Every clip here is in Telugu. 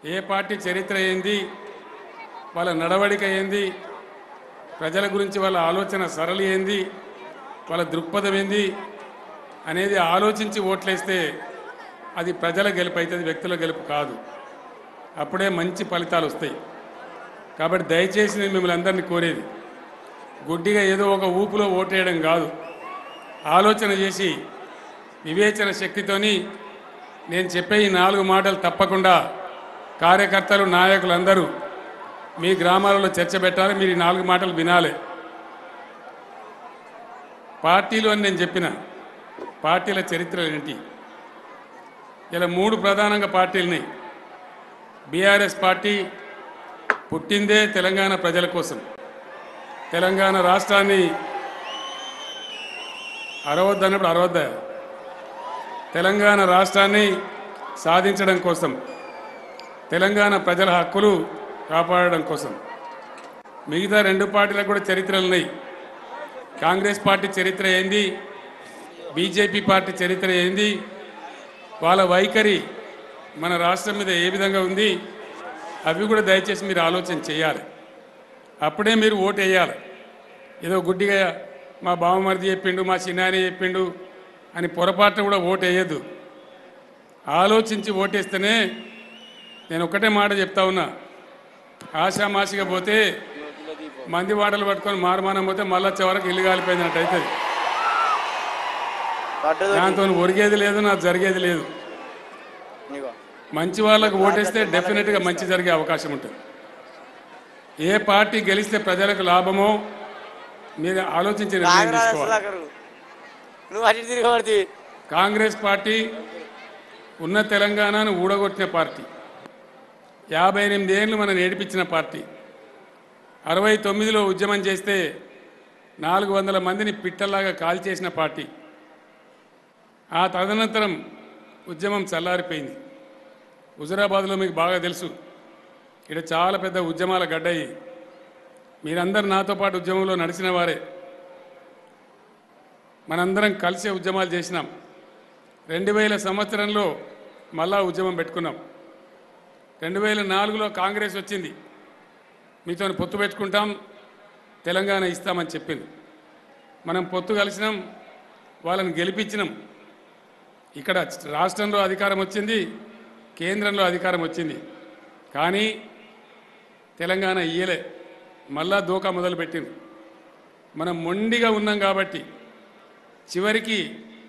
ఏ పార్టీ చరిత్ర ఏంది వాళ్ళ నడవడిక ఏంది ప్రజల గురించి వాళ్ళ ఆలోచన సరళి ఏంది వాళ్ళ దృక్పథం ఏంది అనేది ఆలోచించి ఓట్లేస్తే అది ప్రజల గెలుపు అవుతుంది వ్యక్తుల గెలుపు కాదు అప్పుడే మంచి ఫలితాలు వస్తాయి కాబట్టి దయచేసి నేను మిమ్మల్ని అందరినీ కోరేది గుడ్డిగా ఏదో ఒక ఊపులో ఓటేయడం కాదు ఆలోచన చేసి వివేచన శక్తితోని నేను చెప్పే ఈ నాలుగు మాటలు తప్పకుండా కార్యకర్తలు నాయకులు అందరూ మీ గ్రామాలలో చర్చ పెట్టాలి మీరు ఈ నాలుగు మాటలు వినాలి పార్టీలు అని నేను చెప్పిన పార్టీల చరిత్రలు ఏంటి ఇలా మూడు ప్రధానంగా పార్టీలున్నాయి బీఆర్ఎస్ పార్టీ పుట్టిందే తెలంగాణ ప్రజల కోసం తెలంగాణ రాష్ట్రాన్ని అరవద్దు అన్నప్పుడు అరవద్దా తెలంగాణ రాష్ట్రాన్ని సాధించడం కోసం తెలంగాణ ప్రజల హక్కులు కాపాడడం కోసం మిగతా రెండు పార్టీలకు కూడా చరిత్రలు ఉన్నాయి కాంగ్రెస్ పార్టీ చరిత్ర ఏంది బీజేపీ పార్టీ చరిత్ర ఏంది వాళ్ళ వైఖరి మన రాష్ట్రం మీద ఏ విధంగా ఉంది అవి కూడా దయచేసి మీరు ఆలోచన చేయాలి అప్పుడే మీరు ఓటు వేయాలి ఏదో గుడ్డిగా మా బావమరిది చెప్పిండు మా చిన్నాని చెప్పిండు అని పొరపాటున కూడా ఓటు వేయద్దు ఆలోచించి ఓటేస్తేనే నేను ఒక్కటే మాట చెప్తా ఉన్నా ఆశామాషిగా పోతే మంది వాటలు పట్టుకొని మారుమానం పోతే మళ్ళా చివరికి ఇల్లు కాలిపోయిందంట అవుతుంది పట్టుదల దాంతో ఒరిగేది లేదు నాకు జరిగేది లేదు నీకో మంచి వాళ్ళకు ఓటేస్తే డెఫినెట్గా మంచి జరిగే అవకాశం ఉంటుంది ఏ పార్టీ గెలిస్తే ప్రజలకు లాభమో మీరు ఆలోచించి నిర్ణయం రాగరాజు తీసుకోవాలి సుధాకర్ నువ్వు అటు ఇటు తిరిగి పడితే కాంగ్రెస్ పార్టీ ఉన్న తెలంగాణను ఊడగొట్టిన పార్టీ యాభై ఎనిమిది ఏళ్ళు మనం ఏడిపించిన పార్టీ అరవై తొమ్మిదిలో ఉద్యమం చేస్తే నాలుగు వందల మందిని పిట్టల్లాగా కాల్చేసిన పార్టీ ఆ తదనంతరం ఉద్యమం చల్లారిపోయింది హుజురాబాద్లో మీకు బాగా తెలుసు ఇక్కడ చాలా పెద్ద ఉద్యమాల గడ్డయి మీరందరూ నాతో పాటు ఉద్యమంలో నడిచిన వారే మనందరం కలిసే ఉద్యమాలు చేసినాం రెండు వేల సంవత్సరంలో మళ్ళా ఉద్యమం పెట్టుకున్నాం రెండు వేల నాలుగులో కాంగ్రెస్ వచ్చింది మీతో పొత్తు పెట్టుకుంటాం తెలంగాణ ఇస్తామని చెప్పింది మనం పొత్తు కలిసినాం వాళ్ళని గెలిపించినాం ఇక్కడ రాష్ట్రంలో అధికారం వచ్చింది కేంద్రంలో అధికారం వచ్చింది కానీ తెలంగాణ ఇయ్యలే మళ్ళా దోకా మొదలుపెట్టింది మనం మొండిగా ఉన్నాం కాబట్టి చివరికి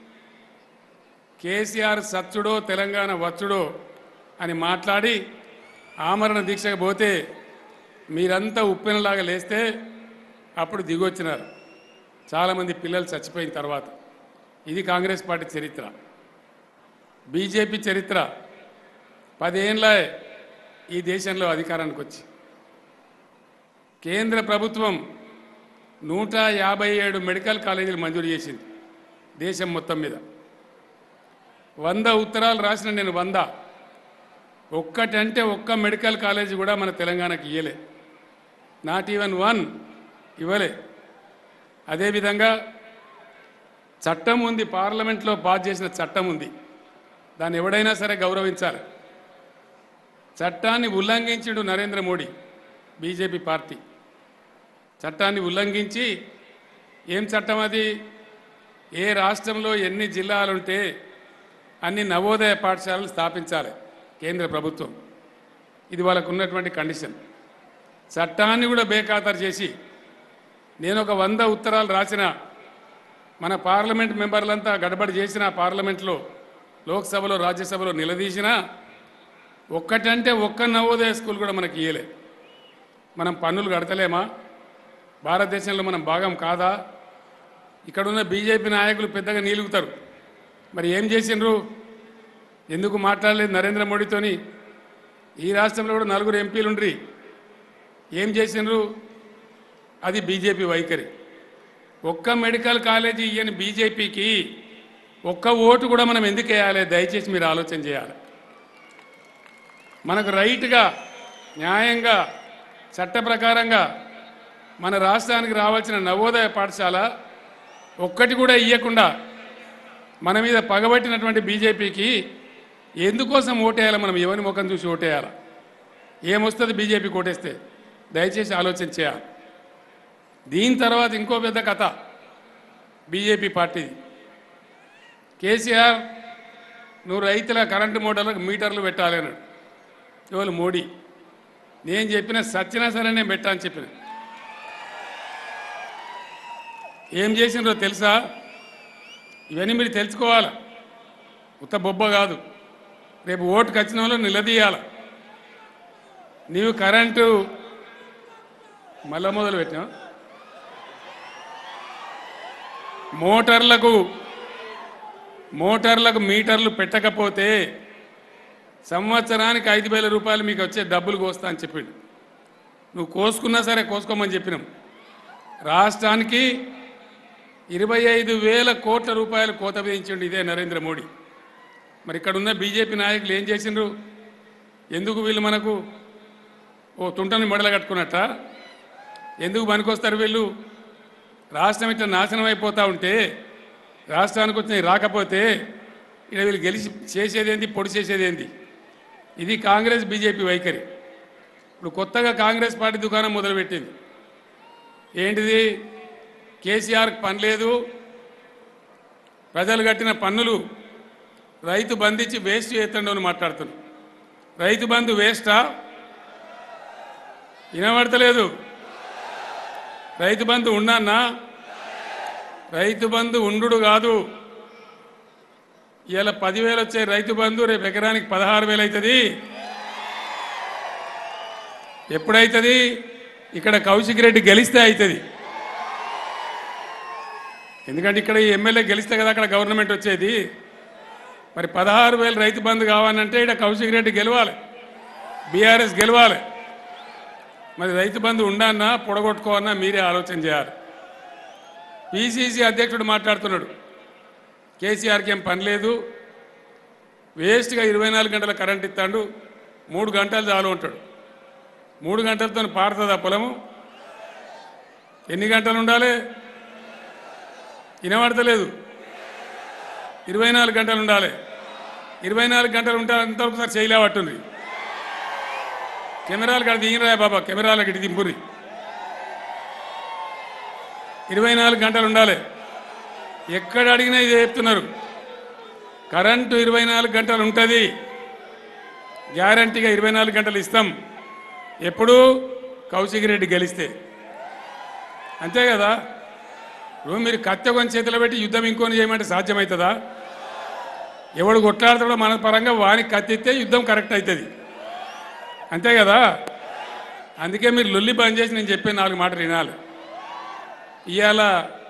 కేసీఆర్ సచ్చుడో తెలంగాణ వచ్చుడో అని మాట్లాడి ఆమరణ దీక్షకు పోతే మీరంతా ఉప్పెనలాగా లేస్తే అప్పుడు దిగొచ్చినారు చాలామంది పిల్లలు చచ్చిపోయిన తర్వాత ఇది కాంగ్రెస్ పార్టీ చరిత్ర బీజేపీ చరిత్ర పదేళ్ళ ఈ దేశంలో అధికారానికి వచ్చి కేంద్ర ప్రభుత్వం నూట యాభై ఏడు మెడికల్ కాలేజీలు మంజూరు చేసింది దేశం మొత్తం మీద వంద ఉత్తరాలు రాసిన నేను వంద ఒక్కటంటే ఒక్క మెడికల్ కాలేజీ కూడా మన తెలంగాణకి ఇయ్యలే నాట్ ఈవెన్ వన్ ఇవ్వలే అదేవిధంగా చట్టం ఉంది పార్లమెంట్లో పాస్ చేసిన చట్టం ఉంది దాన్ని ఎవడైనా సరే గౌరవించాలి చట్టాన్ని ఉల్లంఘించిండు నరేంద్ర మోడీ బీజేపీ పార్టీ చట్టాన్ని ఉల్లంఘించి ఏం చట్టం అది ఏ రాష్ట్రంలో ఎన్ని జిల్లాలుంటే అన్ని నవోదయ పాఠశాలలు స్థాపించాలి కేంద్ర ప్రభుత్వం ఇది వాళ్ళకు ఉన్నటువంటి కండిషన్ చట్టాన్ని కూడా బేఖాతరు చేసి నేను ఒక వంద ఉత్తరాలు రాసిన మన పార్లమెంట్ మెంబర్లంతా గడబడి చేసిన పార్లమెంట్లో లోక్సభలో రాజ్యసభలో నిలదీసినా ఒక్కటంటే ఒక్క నవోదయ స్కూల్ కూడా మనకి ఇయ్యలే మనం పన్నులు కడతలేమా భారతదేశంలో మనం భాగం కాదా ఇక్కడున్న బీజేపీ నాయకులు పెద్దగా నీలుగుతారు మరి ఏం చేసిండ్రు ఎందుకు మాట్లాడలేదు నరేంద్ర మోడీతోని ఈ రాష్ట్రంలో కూడా నలుగురు ఎంపీలు ఉండ్రి ఏం చేసిండ్రు అది బీజేపీ వైఖరి ఒక్క మెడికల్ కాలేజీ ఇయ్యని బీజేపీకి ఒక్క ఓటు కూడా మనం ఎందుకు వేయాలి దయచేసి మీరు ఆలోచన చేయాలి మనకు రైట్గా న్యాయంగా చట్ట ప్రకారంగా మన రాష్ట్రానికి రావాల్సిన నవోదయ పాఠశాల ఒక్కటి కూడా ఇవ్వకుండా మన మీద పగబట్టినటువంటి బీజేపీకి ఎందుకోసం ఓటేయాలి మనం ఎవరి ముఖం చూసి ఓటేయాలి ఏమొస్తుంది బీజేపీ కోటేస్తే దయచేసి ఆలోచన చేయాలి దీని తర్వాత ఇంకో పెద్ద కథ బీజేపీ పార్టీది కేసీఆర్ నువ్వు రైతుల కరెంటు మోటార్లకు మీటర్లు పెట్టాలి అన్నాడు ఎవరు మోడీ నేను చెప్పిన సచ్చినా సరే నేను పెట్టా అని చెప్పిన ఏం చేసినారో తెలుసా ఇవన్నీ మీరు తెలుసుకోవాలి ఉత్త బొబ్బ కాదు రేపు ఓటుకు వచ్చిన వాళ్ళు నిలదీయాల నీవు కరెంటు మళ్ళా మొదలు పెట్టినా మోటార్లకు మోటార్లకు మీటర్లు పెట్టకపోతే సంవత్సరానికి ఐదు వేల రూపాయలు మీకు వచ్చే డబ్బులు కోస్తా అని చెప్పిండు నువ్వు కోసుకున్నా సరే కోసుకోమని చెప్పినాం రాష్ట్రానికి ఇరవై ఐదు వేల కోట్ల రూపాయలు కోత విధించిండు ఇదే నరేంద్ర మోడీ మరి ఇక్కడ ఉన్న బీజేపీ నాయకులు ఏం చేసిండ్రు ఎందుకు వీళ్ళు మనకు ఓ తుంటని మొడల కట్టుకున్నట్ట ఎందుకు పనికొస్తారు వీళ్ళు రాష్ట్రం ఇట్లా నాశనం అయిపోతూ ఉంటే రాష్ట్రానికి వచ్చిన రాకపోతే ఇక్కడ వీళ్ళు గెలిచి చేసేదేంది పొడి చేసేదేంది ఇది కాంగ్రెస్ బీజేపీ వైఖరి ఇప్పుడు కొత్తగా కాంగ్రెస్ పార్టీ దుకాణం మొదలుపెట్టింది ఏంటిది కేసీఆర్కి పని లేదు ప్రజలు కట్టిన పన్నులు రైతు బంధించి వేస్ట్ చేస్తుండో అని మాట్లాడుతున్నాం రైతు బంధు వేస్టా వినబడతలేదు రైతు బంధు ఉన్నానా రైతు బంధు ఉండు కాదు ఇవాళ పదివేలు వచ్చే రైతు బంధు రేపు ఎకరానికి పదహారు వేలు అవుతుంది ఎప్పుడైతుంది ఇక్కడ కౌశిక్ రెడ్డి గెలిస్తే అవుతుంది ఎందుకంటే ఇక్కడ ఈ ఎమ్మెల్యే గెలిస్తే కదా అక్కడ గవర్నమెంట్ వచ్చేది మరి పదహారు వేలు రైతు బంధు కావాలంటే ఇక్కడ కౌశిక్ రెడ్డి గెలవాలి బీఆర్ఎస్ గెలవాలి మరి రైతు బంధు ఉండన్నా పొడగొట్టుకోవన్నా మీరే ఆలోచన చేయాలి పిసిసి అధ్యక్షుడు మాట్లాడుతున్నాడు కేసీఆర్కి ఏం పని లేదు వేస్ట్గా ఇరవై నాలుగు గంటల కరెంట్ ఇస్తాడు మూడు గంటలు చాలు ఉంటాడు మూడు గంటలతో పారుతుందా పొలము ఎన్ని గంటలు ఉండాలి వినబడతలేదు ఇరవై నాలుగు గంటలు ఉండాలి ఇరవై నాలుగు గంటలు ఉంటే అంతవరకు సార్ చేయలే పట్టుంది కెమెరాలు కాడ దిగినరా బాబా కెమెరాలకు ఇటు దింపురి ఇరవై నాలుగు గంటలు ఉండాలి ఎక్కడ అడిగినా ఇది చెప్తున్నారు కరెంటు ఇరవై నాలుగు గంటలు ఉంటుంది గ్యారంటీగా ఇరవై నాలుగు గంటలు ఇస్తాం ఎప్పుడు కౌశిక్ రెడ్డి గెలిస్తే అంతే కదా ఇప్పుడు మీరు కత్తి కొని చేతిలో పెట్టి యుద్ధం ఇంకొని చేయమంటే సాధ్యమవుతుందా ఎవడు కొట్లాడతాడో మన పరంగా వానికి కత్తిస్తే యుద్ధం కరెక్ట్ అవుతుంది అంతే కదా అందుకే మీరు లొల్లి బంద్ చేసి నేను చెప్పే నాలుగు మాటలు వినాలి ఇవాళ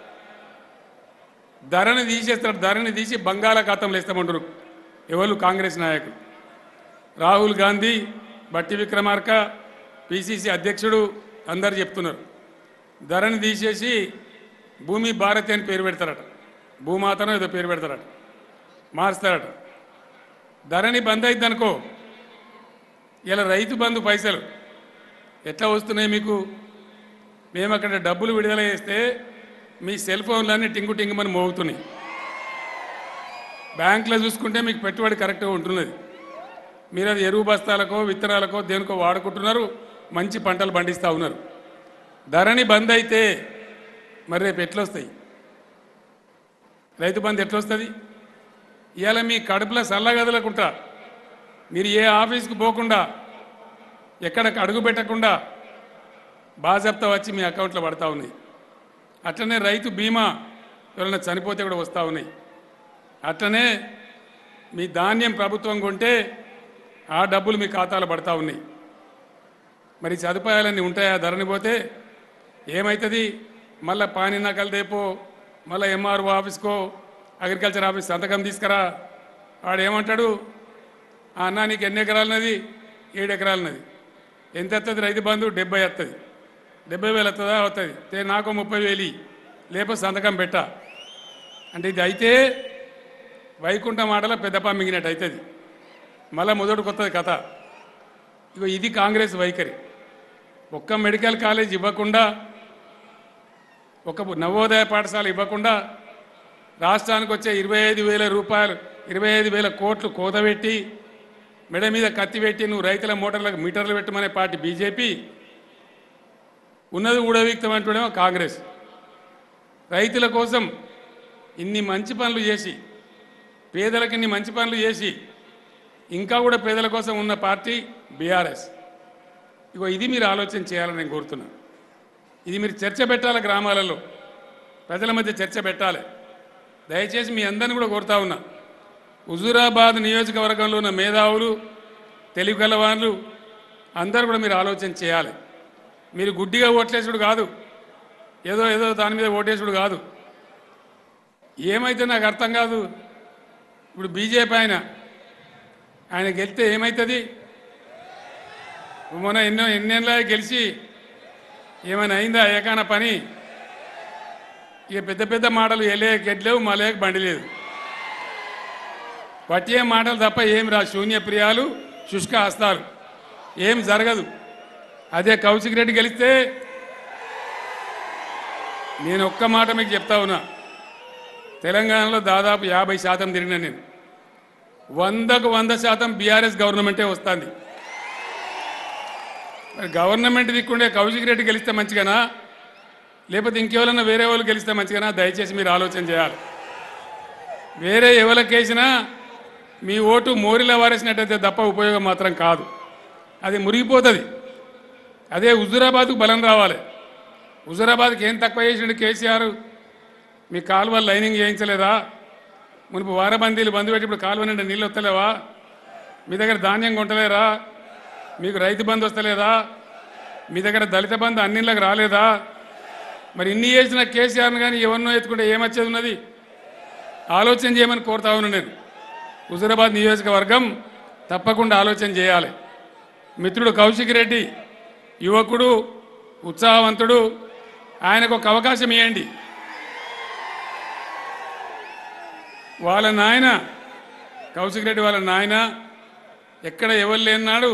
ధరని తీసేస్తాడు ధరని తీసి బంగాళాఖాతంలో ఇస్తామంటారు ఎవరు కాంగ్రెస్ నాయకులు రాహుల్ గాంధీ బట్టి విక్రమార్క పిసిసి అధ్యక్షుడు అందరు చెప్తున్నారు ధరని తీసేసి భూమి భారతి అని పేరు పెడతారట భూమాతనో ఏదో పేరు పెడతారట మారుస్తారట ధరని బంద్ అయింది అనుకో ఇలా రైతు బంధు పైసలు ఎట్లా వస్తున్నాయి మీకు మేము అక్కడ డబ్బులు విడుదల చేస్తే మీ సెల్ ఫోన్లన్నీ టింగు టింగుమని మోగుతున్నాయి బ్యాంకులో చూసుకుంటే మీకు పెట్టుబడి కరెక్ట్గా ఉంటున్నది మీరు అది ఎరువు బస్తాలకో విత్తనాలకో దేనికో వాడుకుంటున్నారు మంచి పంటలు పండిస్తూ ఉన్నారు ధరని బంద్ అయితే మరి రేపు ఎట్లొస్తాయి రైతు బంధు ఎట్లొస్తుంది ఇవాళ మీ కడుపులో సల్లగదలకుంటా మీరు ఏ ఆఫీస్కి పోకుండా ఎక్కడ అడుగు పెట్టకుండా బాజప్తా వచ్చి మీ అకౌంట్లో పడతా ఉన్నాయి అట్లనే రైతు బీమా ఎవరైనా చనిపోతే కూడా వస్తూ ఉన్నాయి అట్లనే మీ ధాన్యం ప్రభుత్వం కొంటే ఆ డబ్బులు మీ ఖాతాలో పడతా ఉన్నాయి మరి ఈ సదుపాయాలన్నీ ఉంటాయా ధరని పోతే ఏమవుతుంది మళ్ళీ పాని నకలు దేపో మళ్ళీ ఎంఆర్ఓ ఆఫీస్కో అగ్రికల్చర్ ఆఫీస్ సంతకం తీసుకురా వాడు ఏమంటాడు ఆ అన్న నీకు ఎన్ని ఎకరాలన్నది ఏడు ఎకరాలన్నది ఎంత వస్తుంది రైతు బంధు డెబ్బై వస్తుంది డెబ్బై వేలు వస్తుందా వస్తుంది తే నాకు ముప్పై వేలు లేకపోతే సంతకం పెట్టా అంటే ఇది అయితే వైకుంఠం ఆటలో పెద్దపా మింగినట్టు అవుతుంది మళ్ళీ మొదటి కొత్తది కథ ఇగో ఇది కాంగ్రెస్ వైఖరి ఒక్క మెడికల్ కాలేజ్ ఇవ్వకుండా ఒక నవోదయ పాఠశాల ఇవ్వకుండా రాష్ట్రానికి వచ్చే ఇరవై ఐదు వేల రూపాయలు ఇరవై ఐదు వేల కోట్లు కోతబెట్టి మెడ మీద కత్తి పెట్టి నువ్వు రైతుల మోటార్లకు మీటర్లు పెట్టమనే పార్టీ బీజేపీ ఉన్నది ఊడవీక్తం అంటూనేమో కాంగ్రెస్ రైతుల కోసం ఇన్ని మంచి పనులు చేసి పేదలకు ఇన్ని మంచి పనులు చేసి ఇంకా కూడా పేదల కోసం ఉన్న పార్టీ బీఆర్ఎస్ ఇగో ఇది మీరు ఆలోచన చేయాలని నేను కోరుతున్నాను ఇది మీరు చర్చ పెట్టాలి గ్రామాలలో ప్రజల మధ్య చర్చ పెట్టాలి దయచేసి మీ అందరిని కూడా కోరుతా ఉన్నా హుజూరాబాద్ నియోజకవర్గంలో ఉన్న మేధావులు తెలివి గలవాళ్ళు అందరూ కూడా మీరు ఆలోచన చేయాలి మీరు గుడ్డిగా ఓట్లేసుడు కాదు ఏదో ఏదో దాని మీద ఓటేసుడు కాదు ఏమైతే నాకు అర్థం కాదు ఇప్పుడు బీజేపీ ఆయన ఆయన గెలిస్తే ఏమవుతుంది మొన్న ఎన్నో ఎన్నేళ్ళ గెలిచి ఏమైనా అయిందా ఏకాన పని ఇక పెద్ద పెద్ద మాటలు ఎలే గెడ్లేవు మలేక బండి లేదు పట్టే మాటలు తప్ప ఏం రా శూన్య ప్రియాలు శుష్క హస్తాలు ఏం జరగదు అదే కౌశిక్ రెడ్డి గెలిస్తే నేను ఒక్క మాట మీకు చెప్తా ఉన్నా తెలంగాణలో దాదాపు యాభై శాతం తిరిగిన నేను వందకు వంద శాతం బీఆర్ఎస్ గవర్నమెంటే వస్తుంది మరి గవర్నమెంట్ దిక్కుండే కౌశిక్ రెడ్డి గెలిస్తే మంచిగానా లేకపోతే ఇంకెవరన్నా వేరే వాళ్ళు గెలిస్తే మంచిగానా దయచేసి మీరు ఆలోచన చేయాలి వేరే ఎవరికేసినా మీ ఓటు మోరిలా వారేసినట్టయితే తప్ప ఉపయోగం మాత్రం కాదు అది మురిగిపోతుంది అదే హుజురాబాద్కు బలం రావాలి హుజురాబాద్కి ఏం తక్కువ చేసిండు కేసీఆర్ మీ కాలువలు లైనింగ్ చేయించలేదా మునుపు వారబందీలు బంద్ పెట్టి ఇప్పుడు కాలువ నిండా నీళ్ళు వస్తలేవా మీ దగ్గర ధాన్యం కొంటలేరా మీకు రైతు బంధు వస్తలేదా మీ దగ్గర దళిత బంధు అన్నిళ్ళకి రాలేదా మరి ఇన్ని చేసిన కేసీఆర్ని కానీ ఎవరినో ఎత్తుకుంటే ఏమొచ్చేది ఉన్నది ఆలోచన చేయమని కోరుతా ఉన్నాను నేను హుజురాబాద్ నియోజకవర్గం తప్పకుండా ఆలోచన చేయాలి మిత్రుడు కౌశిక్ రెడ్డి యువకుడు ఉత్సాహవంతుడు ఆయనకు ఒక అవకాశం ఇవ్వండి వాళ్ళ నాయన కౌశిక్ రెడ్డి వాళ్ళ నాయన ఎక్కడ ఎవరు లేనాడు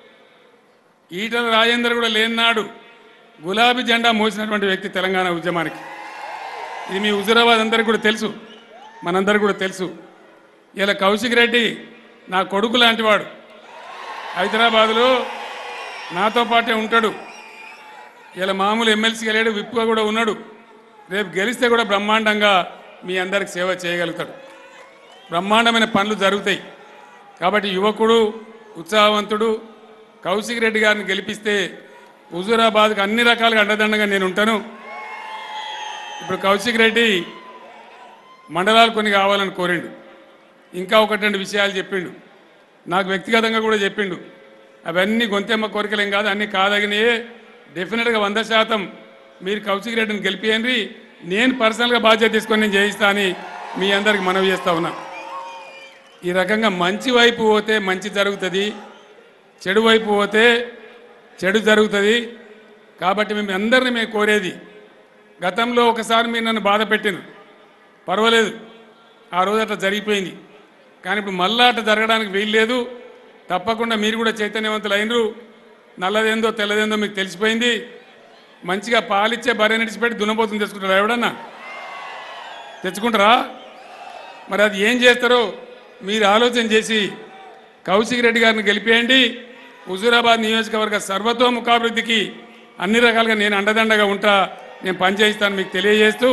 ఈటల రాజేందర్ కూడా లేనాడు గులాబీ జెండా మోసినటువంటి వ్యక్తి తెలంగాణ ఉద్యమానికి ఇది మీ హుజురాబాద్ అందరికీ కూడా తెలుసు మనందరికీ కూడా తెలుసు ఇలా కౌశిక్ రెడ్డి నా కొడుకు లాంటివాడు హైదరాబాదులో నాతో పాటే ఉంటాడు ఇలా మామూలు ఎమ్మెల్సీ వెళ్ళాడు విప్పుగా కూడా ఉన్నాడు రేపు గెలిస్తే కూడా బ్రహ్మాండంగా మీ అందరికి సేవ చేయగలుగుతాడు బ్రహ్మాండమైన పనులు జరుగుతాయి కాబట్టి యువకుడు ఉత్సాహవంతుడు కౌశిక్ రెడ్డి గారిని గెలిపిస్తే హుజూరాబాద్కి అన్ని రకాలుగా అండదండగా నేను ఉంటాను ఇప్పుడు కౌశిక్ రెడ్డి మండలాలు కొన్ని కావాలని కోరిండు ఇంకా ఒకటి రెండు విషయాలు చెప్పిండు నాకు వ్యక్తిగతంగా కూడా చెప్పిండు అవన్నీ గొంతెమ్మ కోరికలేం కాదు అన్నీ కాదగినయే డెఫినెట్గా వంద శాతం మీరు కౌశిక్ రెడ్డిని గెలిపియండి నేను పర్సనల్గా బాధ్యత తీసుకొని నేను చేయిస్తా అని మీ అందరికి మనవి చేస్తా ఉన్నా ఈ రకంగా మంచి వైపు పోతే మంచి జరుగుతుంది చెడు వైపు పోతే చెడు జరుగుతుంది కాబట్టి మేము అందరిని మేము కోరేది గతంలో ఒకసారి మీరు నన్ను బాధ పెట్టిన పర్వాలేదు ఆ రోజు అట్లా జరిగిపోయింది కానీ ఇప్పుడు మళ్ళా అట్లా జరగడానికి వీల్లేదు తప్పకుండా మీరు కూడా చైతన్యవంతులు అయినరు నల్లదేందో తెల్లదేందో మీకు తెలిసిపోయింది మంచిగా పాలిచ్చే బర్రె నడిచిపెట్టి దున్నపోతుంది తెచ్చుకుంటారా ఎవడన్నా తెచ్చుకుంటారా మరి అది ఏం చేస్తారో మీరు ఆలోచన చేసి కౌశిక్ రెడ్డి గారిని గెలిపేయండి హుజూరాబాద్ నియోజకవర్గ సర్వతోముఖాభివృద్ధికి అన్ని రకాలుగా నేను అండదండగా ఉంటా నేను పనిచేయిస్తాను మీకు తెలియజేస్తూ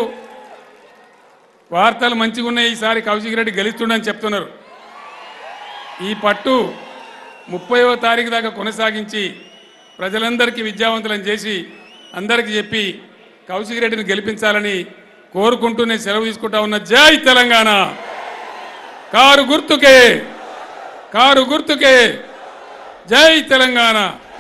వార్తలు మంచిగా ఉన్నాయి ఈసారి కౌశిక్ రెడ్డి గెలుస్తుండని చెప్తున్నారు ఈ పట్టు ముప్పైవ తారీఖు దాకా కొనసాగించి ప్రజలందరికీ విద్యావంతులను చేసి అందరికీ చెప్పి కౌశిక్ రెడ్డిని గెలిపించాలని కోరుకుంటూ నేను సెలవు తీసుకుంటా ఉన్న జై తెలంగాణ కారు గుర్తుకే కారు గుర్తుకే జై తెలంగాణ